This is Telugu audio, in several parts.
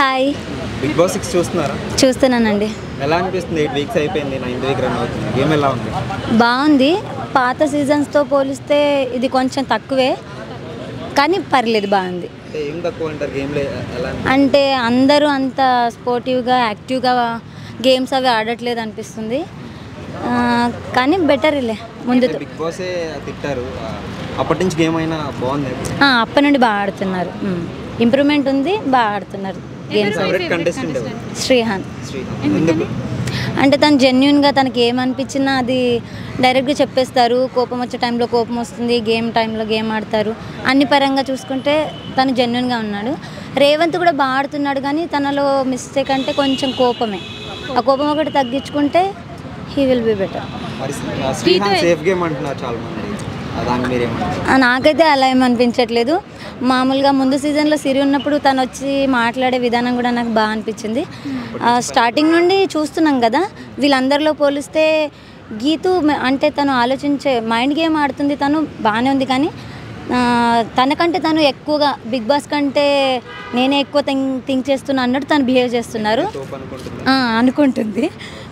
హాయ్ బిగ్ బాస్ సిక్స్ చూస్తున్నారా చూస్తున్నానండి ఎలా అనిపిస్తుంది ఎయిట్ వీక్స్ అయిపోయింది నైన్త్ వీక్ రన్ అవుతుంది గేమ్ ఎలా ఉంది బాగుంది పాత సీజన్స్తో పోలిస్తే ఇది కొంచెం తక్కువే కానీ పర్లేదు బాగుంది అంటే ఏం తక్కువ అంటారు గేమ్లో ఎలా అంటే అందరూ అంత స్పోర్టివ్గా యాక్టివ్గా గేమ్స్ అవి ఆడట్లేదు అనిపిస్తుంది ఆ, కానీ బెటర్లే ముందు బిగ్ బాసే తిట్టారు ఆ, అప్పటి నుంచి గేమ్ అయినా బాగుంది అప్పటి నుండి బాగా ఆడుతున్నారు ఇంప్రూవ్మెంట్ ఉంది బాగా ఆడుతున్నారు గేమ్స్ ఫేవరెట్ కంటెస్టెంట్ ఎవరు శ్రీహాన్ శ్రీకాంత్ ఎందుకు అంటే తను జెన్యున్గా తనకి ఏమనిపించినా అది డైరెక్ట్గా చెప్పేస్తారు కోపం వచ్చే టైంలో కోపం వస్తుంది గేమ్ టైంలో గేమ్ ఆడతారు అన్ని పరంగా చూసుకుంటే తను జెన్యున్గా ఉన్నాడు రేవంత్ కూడా బాగా ఆడుతున్నాడు కానీ తనలో మిస్టేక్ అంటే కొంచెం కోపమే ఆ కోపం ఒకటి తగ్గించుకుంటే హీ విల్ బి బెటర్ మరి ఆ, శ్రీకాంత్ సేఫ్ గేమ్ అంటున్నారు చాలా మంది ఆ, దానికి మీరేమంటారు నాకైతే అలా ఏమనిపించట్లేదు మామూలుగా ముందు సీజన్లో సిరి ఉన్నప్పుడు తను వచ్చి మాట్లాడే విధానం కూడా నాకు బాగా అనిపించింది ఆ, స్టార్టింగ్ నుండి చూస్తున్నాం కదా వీళ్ళందరిలో పోలిస్తే గీతు మ- అంటే తను ఆలోచించే మైండ్ గేమ్ ఆడుతుంది తను బాగానే ఉంది కానీ ఆ, తనకంటే తను ఎక్కువగా బిగ్ బాస్ కంటే నేనే ఎక్కువ థింక్ థింక్ చేస్తున్నా అన్నట్టు తను బిహేవ్ చేస్తున్నారు తోపు అనుకుంటున్నారు ఆ, అనుకుంటుంది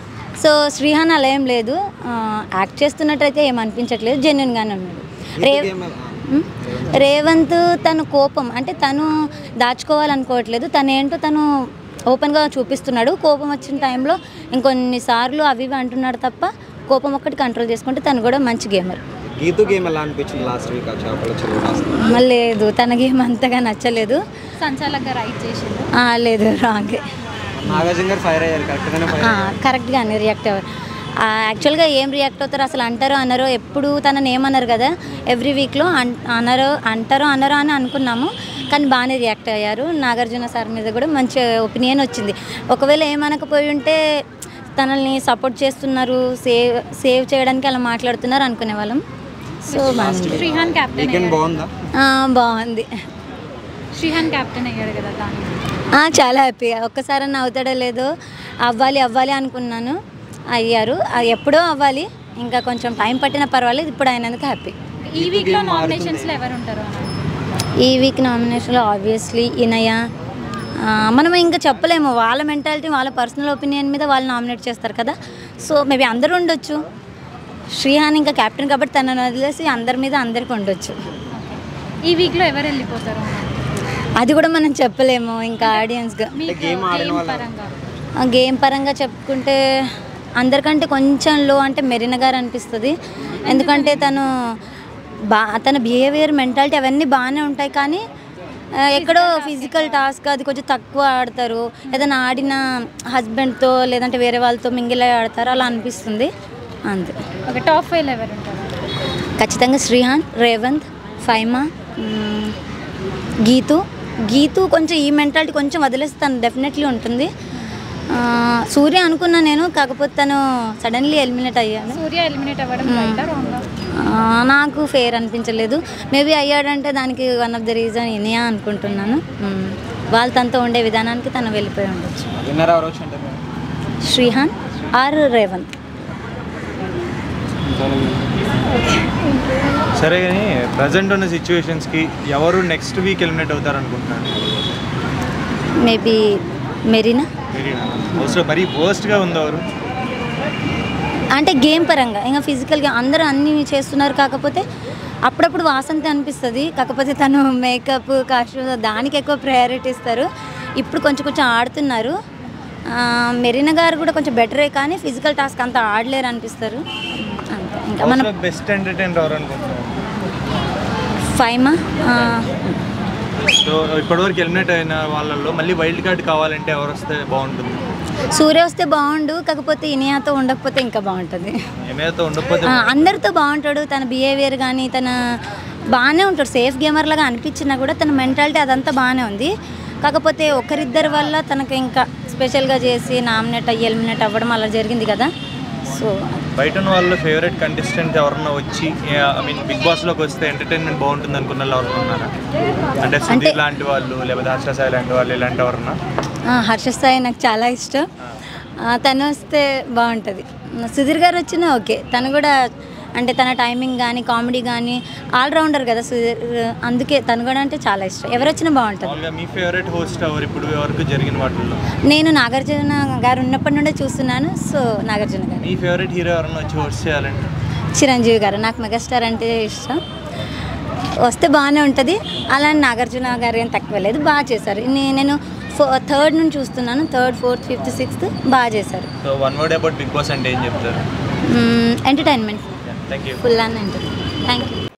సో శ్రీహాన్ అలా ఏం లేదు ఆ, యాక్ట్ చేస్తున్నట్టయితే ఏం అనిపించట్లేదు జెన్యున్గానే ఉన్నాడు రే గేమ్ ఎలా ఉమ్, రేవంత్ తను కోపం అంటే తను దాచుకోవాలనుకోవట్లేదు తను ఏంటో తను ఓపెన్గా చూపిస్తున్నాడు కోపం వచ్చిన టైంలో ఇంకొన్నిసార్లు అవి ఇవి అంటున్నాడు తప్ప కోపం ఒక్కటి కంట్రోల్ చేసుకుంటే తను కూడా మంచి గేమర్ గీతు గేమ్ ఎలా అనిపించింది లాస్ట్ వీక్ ఆ చేపల చెరువు లాస్ట్ మళ్ళీ లేదు తన గేమ్ అంతగా నచ్చలేదు సంచాలకంగా రైట్ చేసిండు ఆ, లేదు రాంగే నాగార్జున గారు ఫైర్ అయ్యారు కరెక్ట్గానే ఫైర్ కరెక్ట్గానే రియాక్ట్ అవ్వరు యాక్చువల్గా ఏం రియాక్ట్ అవుతారో అసలు అంటారో అనరో ఎప్పుడు తనని ఏమన్నారు కదా ఎవ్రీ వీక్లో అన్ అనరో అంటారో అనరో అని అనుకున్నాము కానీ బాగానే రియాక్ట్ అయ్యారు నాగార్జున సార్ మీద కూడా మంచి ఒపీనియన్ వచ్చింది ఒకవేళ ఏమనకపోయి ఉంటే తనల్ని సపోర్ట్ చేస్తున్నారు సేవ్ సేవ్ చేయడానికి అలా మాట్లాడుతున్నారు అనుకునే వాళ్ళం సో బాగుంది శ్రీహాన్ క్యాప్టెన్ వీకెండ్ బాగుందా ఆ, బాగుంది శ్రీహాన్ క్యాప్టెన్ అయ్యాడు కదా దాని ఆ, చాలా హ్యాపీగా ఒక్కసారన్నా అవుతాడో లేదో అవ్వాలి అవ్వాలి అనుకున్నాను అయ్యారు అది ఎప్పుడో అవ్వాలి ఇంకా కొంచెం టైం పట్టినా పర్వాలేదు ఇప్పుడు అయినందుకు హ్యాపీ ఈ వీక్ లో నామినేషన్స్ లో ఎవరు ఉంటారు అన్న? ఈ వీక్ నామినేషన్లో ఆబ్వియస్లీ ఇనయ ఆ, మనం ఇంకా చెప్పలేము వాళ్ళ మెంటాలిటీ వాళ్ళ పర్సనల్ ఒపీనియన్ మీద వాళ్ళు నామినేట్ చేస్తారు కదా సో మేబీ అందరూ ఉండొచ్చు శ్రీహాన్ ఇంకా కెప్టెన్ కాబట్టి తనను వదిలేసి అందరి మీద అందరికి ఉండొచ్చు ఈ వీక్ లో ఎవరు వెళ్ళిపోతారు అన్న? అది కూడా మనం చెప్పలేము ఇంకా ఆడియన్స్గా మీకు game ఆడిన game వాళ్ళ- పరంగా ఆ గేమ్ పరంగా చెప్పుకుంటే అందరికంటే కొంచెం లో అంటే మెరీనా గారు అనిపిస్తుంది ఎందుకంటే తను బా తన బిహేవియర్ మెంటాలిటీ అవన్నీ బాగానే ఉంటాయి కానీ ఆ, ఎక్కడో ఫిజికల్ టాస్క్ అది కొంచెం తక్కువ ఆడతారు ఏదైనా ఆడిన హస్బెండ్తో లేదంటే వేరే వాళ్ళతో మింగిల్ అయ్యి ఆడతారు అలా అనిపిస్తుంది అంతే ఒక టాప్ ఫైవ్ లో ఎవరు ఉంటారు ఖచ్చితంగా శ్రీహాన్ రేవంత్ ఫైమా మ్మ్, గీతు గీతు కొంచెం ఈ మెంటాలిటీ కొంచెం వదిలేస్తే తను డెఫినెట్లీ ఉంటుంది ఆ, సూర్య అనుకున్నా నేను కాకపోతే తను సడన్లీ ఎలిమినేట్ అయ్యాను సూర్య ఎలిమినేట్ అవ్వడం రైటా రాంగా ఆ, నాకు ఫేర్ అనిపించలేదు మేబీ అయ్యాడంటే దానికి one of the reason Iniya అనుకుంటున్నాను మ్మ్. వాళ్ళు తనతో ఉండే విధానానికి తను వెళ్ళిపోయి ఉండొచ్చు విన్నర్ ఎవరు వచ్చి అంటారు శ్రీహాన్ ఆర్ రేవంత్ సరే కానీ ప్రజెంట్ ఉన్న సిచ్యువేషన్స్కి ఎవరు నెక్స్ట్ వీక్ ఎలిమినేట్ అవుతారు అనుకుంటున్నాను మేబీ మెరీనా అవసరం మరీ వర్స్ట్గా ఉంది ఎవరు అంటే గేమ్ పరంగా ఇంకా ఫిజికల్గా అందరూ అన్నీ చేస్తున్నారు కాకపోతే అప్పుడప్పుడు వాసంతి అనిపిస్తుంది కాకపోతే తను మేకప్ కాస్ట్యూమ్ దానికి ఎక్కువ ప్రయారిటీ ఇస్తారు ఇప్పుడు కొంచెం కొంచెం ఆడుతున్నారు ఆ, మెరీనా గారు కూడా కొంచెం బెటరే కానీ ఫిజికల్ టాస్క్ అంత ఆడలేరు అనిపిస్తారు అంతే ఇంకా మనం బెస్ట్ ఎంటర్టైనర్ ఎవరు అనుకుంటున్నారు ఫైమా సో ఇప్పటివరకు ఎలిమినేట్ అయిన వాళ్ళల్లో మళ్ళీ వైల్డ్ కార్డ్ కావాలంటే ఎవరు వస్తే బాగుంటుంది సూర్య వస్తే బాగుండు కాకపోతే ఇనియాతో ఉండకపోతే ఇంకా బాగుంటుంది ఏమైతే ఉండకపోతే ఆ, అందరితో బాగుంటాడు తన బిహేవియర్ కానీ తన బాగానే ఉంటాడు సేఫ్ గేమర్ లాగా అనిపించినా కూడా తన మెంటాలిటీ అదంతా బాగానే ఉంది కాకపోతే ఒకరిద్దరి వల్ల తనకు ఇంకా స్పెషల్గా చేసి నామినేట్ అయ్యి ఎలిమినేట్ అవ్వడం అలా జరిగింది కదా సో బయట ఉన్న వాళ్ళలో ఫేవరెట్ కంటెస్టెంట్ ఎవరన్నా వచ్చి ఐ మీన్ బిగ్ బాస్లోకి వస్తే ఎంటర్టైన్మెంట్ బాగుంటుంది అనుకున్న వాళ్ళు ఎవరు ఉన్నారా అంటే సుధీర్ లాంటి వాళ్ళు లేకపోతే హర్ష సాయి లాంటి వాళ్ళు ఇలాంటి ఎవరన్నా ఆ, హర్ష సాయి నాకు చాలా ఇష్టం ఆ, తను వస్తే బాగుంటుంది సుధీర్ గారు వచ్చినా ఓకే తను కూడా అంటే తన టైమింగ్ కానీ కామెడీ కానీ ఆల్రౌండర్ కదా సుధీర్ అందుకే తను కూడా అంటే చాలా ఇష్టం ఎవరు వచ్చినా బాగుంటుంది మామూలుగా మీ ఫేవరెట్ హోస్ట్ ఎవరు ఇప్పుడు వరకు జరిగిన వాటిల్లో నేను నాగార్జున గారు ఉన్నప్పటి నుండే చూస్తున్నాను సో నాగార్జున గారు మీ ఫేవరెట్ హీరో ఎవరన్నా వచ్చి హోస్ట్ చేయాలంటే చిరంజీవి గారు నాకు మెగాస్టార్ అంటే ఇష్టం వస్తే బాగానే ఉంటుంది అలా అని నాగార్జున గారు ఏం తక్కువ లేదు బాగా చేశారు నే- నేను ఫో థర్డ్ నుంచి చూస్తున్నాను థర్డ్ ఫోర్త్ ఫిఫ్త్ సిక్స్త్ బాగా చేశారు so one word about Bigg Boss అంటే ఏం చెప్తారు ఎంటర్టైన్మెంట్ థ్యాంక్ యూ ఫుల్ అని ఉంటుంది థ్యాంక్ యూ